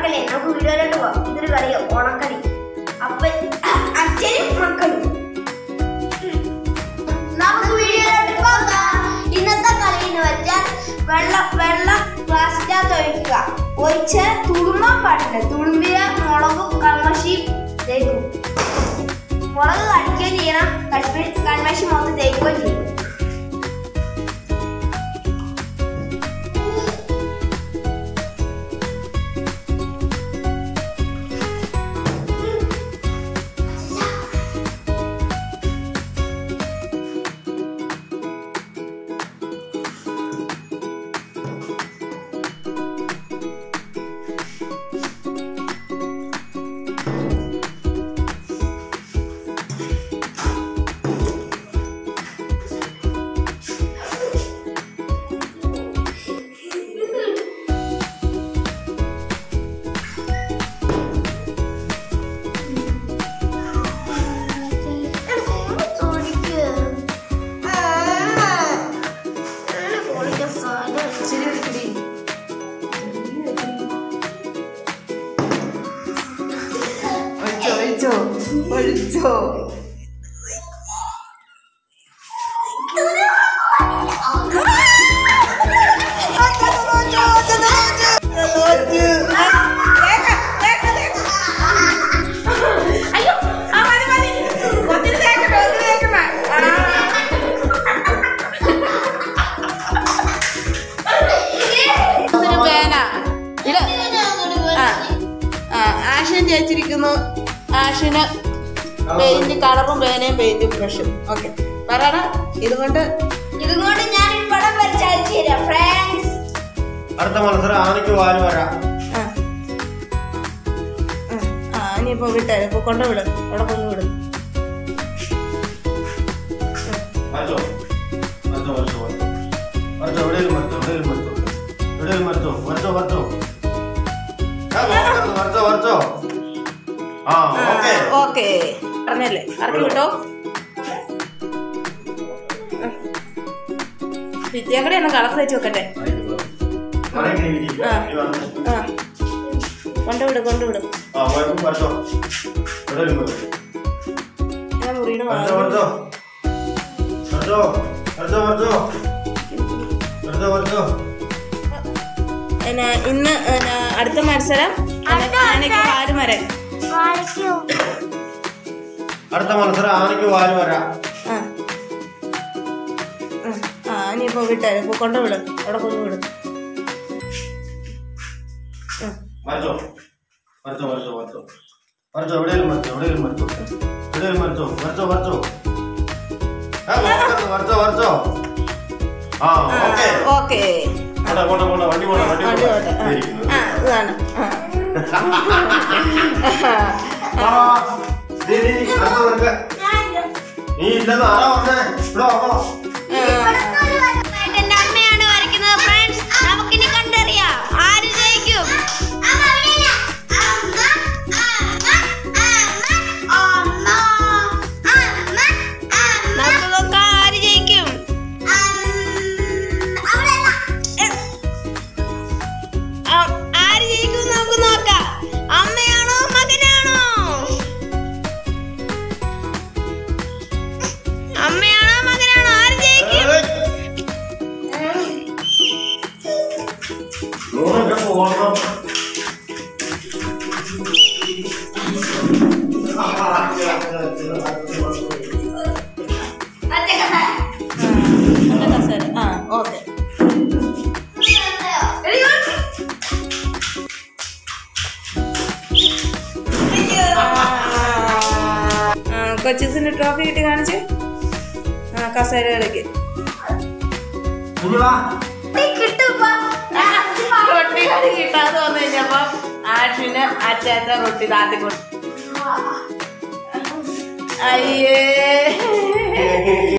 കിടക്കല്ലേ നമുക്ക് വീഡിയോയിലോട്ട് പോവാം ഇതൊരു കളിയോ ഓണക്കളി അപ്പൊ അച്ഛനും മക്കളും നമുക്ക് വീഡിയോയിലോട്ട് പോകാം ഇന്നത്തെ കളി എന്ന് വെച്ചാൽ വെള്ളം വെള്ളം ഗ്ലാസ്സിനകത്ത് ഒഴിക്കുക ഒഴിച്ച് തുളുമ്പാൻ പാടില്ല തുളുമ്പിയ മുളകും കൺമഷിയും തേക്കും മുളക് കടിക്കുകയും ചെയ്യണം കൺമഷി കൺമഷി മൊത്തം തേക്കുകയും ചെയ്യും ഒഴിച്ചോ ഒഴിച്ചോ ഒഴിച്ചോ അയ്യോ ആ മതി മതി ഒത്തിരി തേക്കണ്ട ഒത്തിരി തേക്കണ്ട ഇതിന് പേന ഇല്ല ആ ആ ആഷൻ ചേച്ചിരിക്കുന്നു ആഷിന് പെയിന്റ് കളറും പേനയും പെയിന്റും ബ്രഷും ഓക്കെ പറയണ ഇതുകൊണ്ട് ഇതുകൊണ്ട് ഞാൻ ഒരു പടം വരച്ചയച്ചു തരാം ഫ്രണ്ട്സ് അടുത്ത മത്സരം ആനയ്ക്ക് വാല് വരാം ആ ആ, ആ ഇനിയിപ്പോ വിട്ടേ ഇപ്പൊ കൊണ്ടുവിട് അവിടെ കൊണ്ടുവിടും മറിച്ചോ മറിച്ചോ മറിച്ചോ മറിച്ചോ മറിച്ചോ എവിടെയും മറിച്ചോ എവിടെയും മറിച്ചോ എവിടെയും മറിച്ചോ മറിച്ചോ മറിച്ചോ ആ, നോക്കരുത്, മറിച്ചോ മറിച്ചോ ആ ഓക്കെ ഓക്കെ പറഞ്ഞല്ലേ ഇറക്കി വിട്ടോ വിദ്യാകടെ ഒന്ന് കളർ തേച്ച് വെക്കട്ടെ മറിയിങ്ങനെ ഇരി. ആ. ഇനി വന്ന്. ആ കൊണ്ടുവിട് കൊണ്ടുവിട് ആ മറിച്ചോ മറിച്ചോ എവിടെയും മറിച്ചോ ഞാൻ മുറിയുടെ മറിച്ചോ മറിച്ചോ മറിച്ചോ മറിച്ചോ മറിച്ചോ മറിച്ചോ മറിച്ചോ പിന്നെ ഇന്ന് പിന്നെ അടുത്ത മത്സരം പിന്നെ ആനയ്ക്ക് പാല് മരം അടുത്ത മത്സരം ആനയ്ക്ക് വാല് വരാം ആ ആ, ആ ഇനിയിപ്പോ വിട്ടേ ഇപ്പൊ കൊണ്ടുവിട് അവിടെ കൊണ്ടുവിടും ആ മറിച്ചോ മറിച്ചോ മറിച്ചോ മറിച്ചോ മറിച്ചോ എവിടെയും മറിച്ചോ എവിടെയും മറിച്ചോ എവിടെയും മറിച്ചോ മറിച്ചോ മറിച്ചോ ആ, നോക്കരുത്, മറിച്ചോ മറിച്ചോ ആ ഓക്കെ ഓക്കെ പോട്ടെ പോട്ടെ പോട്ടെ വണ്ടി പോട്ടെ വണ്ടി വണ്ടി പോട്ടെ പോട്ടെ. ആ. ഇരിക്കുന്നു. ആ ഇതാണ് ആ ആ, ദേ, ദേ, ദേ, അടുത്ത നിനക്ക്. നീ ഇല്ലെന്ന് ആരാ പറഞ്ഞേ ഇവിടെ നോക്കണം എന്റെ അമ്മയാണ് വരയ്ക്കുന്നത് ഫ്രണ്ട്സ് നമുക്കിനി കണ്ടറിയാം ആര് ജയിക്കും നമുക്ക് നോക്കാം ആര് ജയിക്കും ആ- ആര് ജയിക്കും നമുക്ക് നോക്കാം അമ്മയാണോ മകനാണോ അമ്മയാണോ മകനാണോ ആര് ജയിക്കും ഏയ്. നൂറൊക്കെ പോകണം നല്ല കസേര ആ ഓക്കെ കൊച്ചിസിന്റെ ട്രോഫി കിട്ടി കാണിച്ച് ആ കസേര കളിക്ക് ഇനി വാ റൊട്ടി കളി കിട്ടാതെ വന്നു കഴിഞ്ഞപ്പോ ആഷിന് അച്ഛൻ്റെ റൊട്ടി താത്തി കൊടുത്തു അയ്യേ